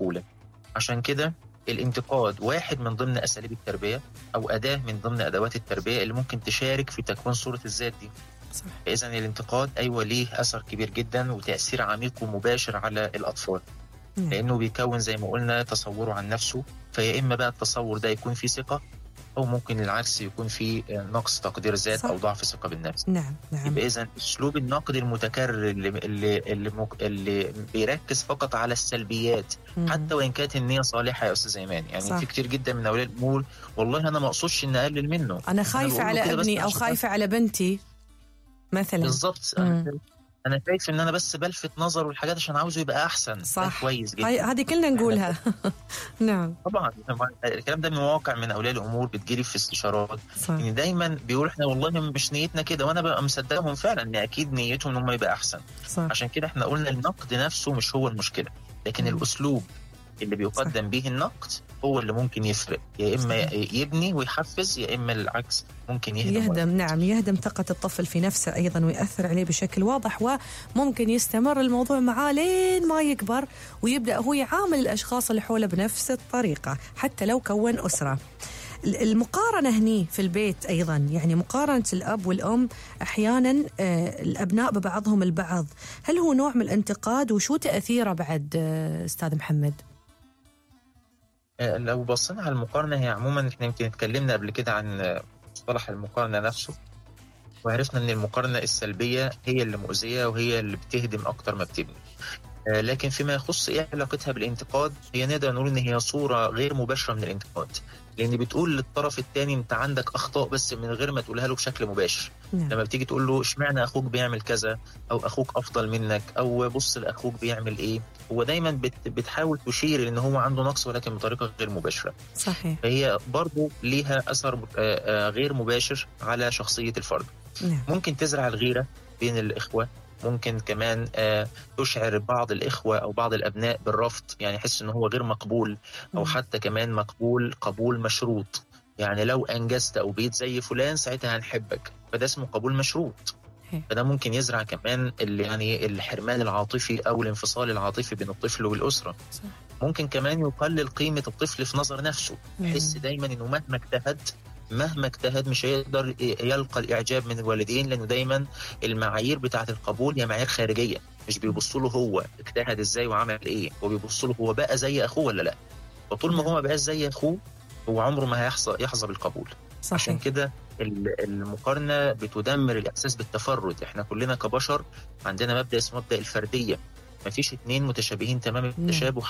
بسهوله عشان كده الانتقاد واحد من ضمن اساليب التربيه او اداه من ضمن ادوات التربيه اللي ممكن تشارك في تكوين صوره الذات دي صح فاذا الانتقاد ايوه ليه اثر كبير جدا وتاثير عميق ومباشر على الاطفال نعم. لانه بيكون زي ما قلنا تصوره عن نفسه فيا اما بقى التصور ده يكون فيه ثقه او ممكن العكس يكون فيه نقص تقدير ذات صح. او ضعف ثقه بالنفس نعم نعم يبقى اذا اسلوب النقد المتكرر اللي اللي اللي, مك... اللي بيركز فقط على السلبيات مم. حتى وان كانت النيه صالحه يا استاذ ايمان يعني صح. في كتير جدا من اولياء الامور والله انا ما اقصدش ان اقلل منه انا خايفه بقول له على كده بس ابني او عشان خايفه على بنتي مثلا بالظبط مم. انا انا شايف ان انا بس بلفت نظره والحاجات عشان عاوزه يبقى احسن ده صح. كويس جدا هاي هذه كلنا نقولها نعم طبعا الكلام ده من مواقع من اولياء الامور بتجيلي في استشارات صح ان دايما بيقولوا احنا والله مش نيتنا كده وانا ببقى مصدقهم فعلا ان اكيد نيتهم ان هم يبقى احسن صح عشان كده احنا قلنا النقد نفسه مش هو المشكله لكن مم. الاسلوب اللي بيقدم به النقد هو اللي ممكن يفرق يا اما صحيح. يبني ويحفز يا اما العكس ممكن يهدم يهدم نعم يهدم ثقة الطفل في نفسه أيضا ويأثر عليه بشكل واضح وممكن يستمر الموضوع معاه لين ما يكبر ويبدأ هو يعامل الأشخاص اللي حوله بنفس الطريقة حتى لو كون أسرة ال- المقارنة هني في البيت أيضا يعني مقارنة الأب والأم أحيانا آه، الأبناء ببعضهم البعض هل هو نوع من الانتقاد وشو تأثيره بعد آه، أستاذ محمد؟ آه، لو بصينا على المقارنه هي عموما احنا يمكن اتكلمنا قبل كده عن آه، مصطلح المقارنه نفسه وعرفنا ان المقارنه السلبيه هي اللي مؤذيه وهي اللي بتهدم اكتر ما بتبني آه، لكن فيما يخص ايه علاقتها بالانتقاد هي نقدر نقول ان هي صوره غير مباشره من الانتقاد لان بتقول للطرف الثاني انت عندك اخطاء بس من غير ما تقولها له بشكل مباشر نعم لما بتيجي تقول له اشمعنى اخوك بيعمل كذا او اخوك افضل منك او بص لاخوك بيعمل ايه هو دايما بت بتحاول تشير ان هو عنده نقص ولكن بطريقه غير مباشره صحيح فهي برضه ليها اثر آه، آه، غير مباشر على شخصيه الفرد نعم ممكن تزرع الغيره بين الاخوه ممكن كمان آه، تشعر بعض الاخوه او بعض الابناء بالرفض يعني يحس ان هو غير مقبول او مم. حتى كمان مقبول قبول مشروط يعني لو انجزت او بقيت زي فلان ساعتها هنحبك فده اسمه قبول مشروط هي. فده ممكن يزرع كمان اللي يعني الحرمان العاطفي او الانفصال العاطفي بين الطفل والاسره صح ممكن كمان يقلل قيمه الطفل في نظر نفسه يحس مم. دايما انه مهما اجتهد مهما اجتهد مش هيقدر يلقى الاعجاب من الوالدين لانه دايما المعايير بتاعه القبول هي معايير خارجيه مش بيبصوا له هو اجتهد ازاي وعمل ايه هو بيبصوا له هو بقى زي اخوه ولا لا فطول ما هو ما بقاش زي اخوه هو عمره ما هيحظى يحظى بالقبول عشان صحيح كده ال- المقارنه بتدمر الاحساس بالتفرد احنا كلنا كبشر عندنا مبدا اسمه مبدا الفرديه مفيش اتنين متشابهين تمام نعم. التشابه